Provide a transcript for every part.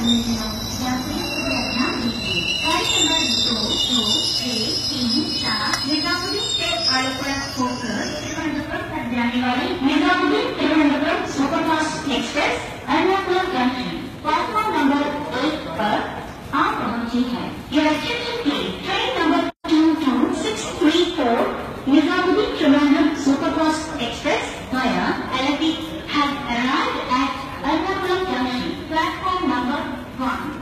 Express Ernakulam junction platform number एक पर आ पहुंची है Your attention please. Train number 22634 Nizamuddin Trivandrum Superfast Express via LFE has arrived at Ernakulam Junction, platform number 1.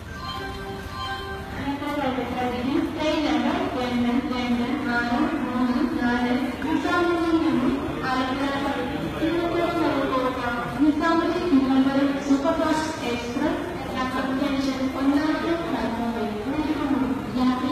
Train number രണ്ട് രണ്ട് നാല് മൂന്ന് നാല് നിസാമുദ്ദീൻ നിന്നും Alappuzha Nizamuddin Thiruvananthapuram superfast express Ernakulam junction ഒന്നാമത്തെ പ്ലാറ്റ്ഫോമിൽ യാത്രയെ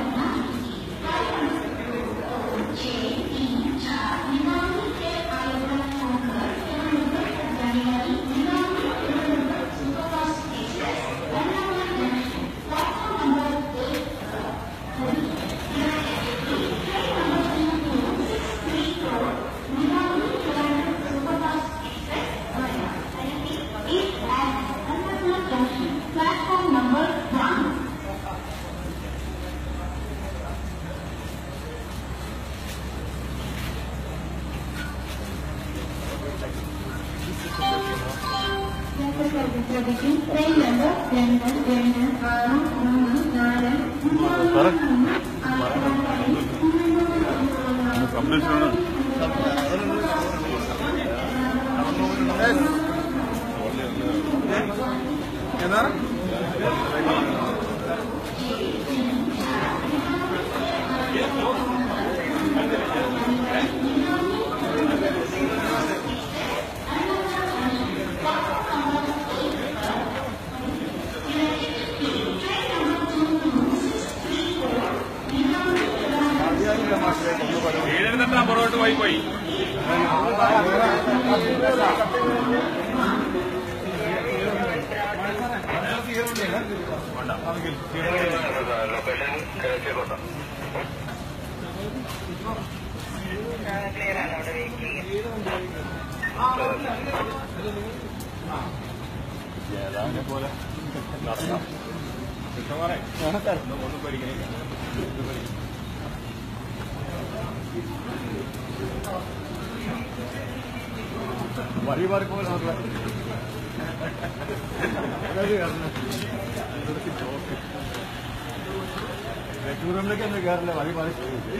Platform number one. Train number രണ്ട് രണ്ട് ആറ് മൂന്ന് നാല് സംരക്ഷണം എന്നാ ഏഴെഴുന്നേറ്റ് പുറകോട്ട് പോയി പോയി ജേതാവിനെ പോലെ കൃഷ്ണകുമാറേ ഒന്നും പഠിക്കണില്ല വഴി മാറിപ്പോലെ നോക്കുക ടൂറിലേക്ക് ഒന്നും കയറില്ല വഴി മാറി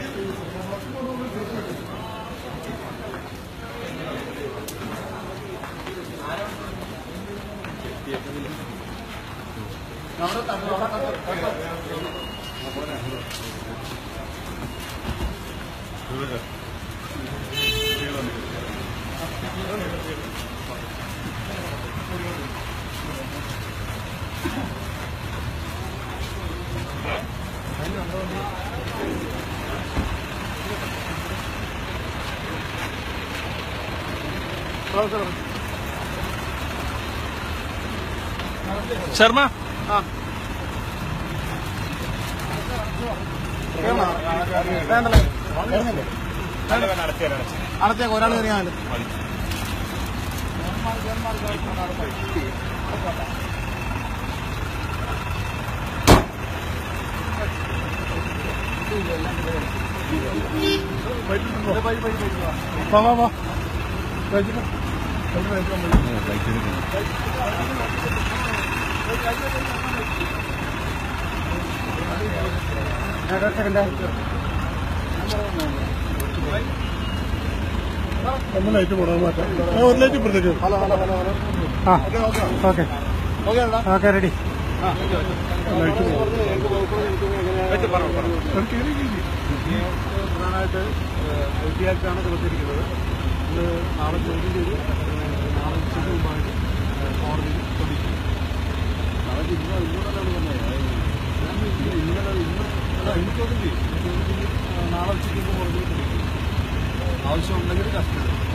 ശർമ്മ അടച്ചേക്ക് ഒരാൾ കയറിയാൽ വാ വാ വാ കഴിച്ചിട്ട് നമ്മൾ ലൈറ്റ് പോടാൻ മാറ്റാം ആ, ഒരു ലൈറ്റ് ഇപ്പുറത്തേക്ക് ഹലോ ഹലോ ഹലോ ഹലോ ആ ഓക്കെ ഓക്കെ ഓക്കെ ഓക്കെ അല്ല ഓക്കെ റെഡി ലൈറ്റ് പറഞ്ഞു പറഞ്ഞു പ്രധാനമായിട്ട് ഐ ടി ആക്ടാണ് കൊടുത്തിരിക്കുന്നത് ഇത് നാളെ ചോദ്യം ചെയ്ത് ഏഹ്, നാളെ ഉച്ചയ്ക്ക് മുമ്പായിട്ട് ഏഹ്, കോടതിയിൽ പ്രതിക്കും നാളെ ഇന്നലെ ഇന്നലെ തന്നെ ഞാൻ ഇന്നലെ ഇന്ന് അല്ല ഇന്ന് ചോദ്യം ചെയ്യും ചോദ്യം ചെയ്ത് നാളെ ഉച്ചയ്ക്ക് മുമ്പ് കോടതിയിൽ പ്രതിക്കും ആവശ്യമുണ്ടെങ്കിൽ കസ്റ്റഡി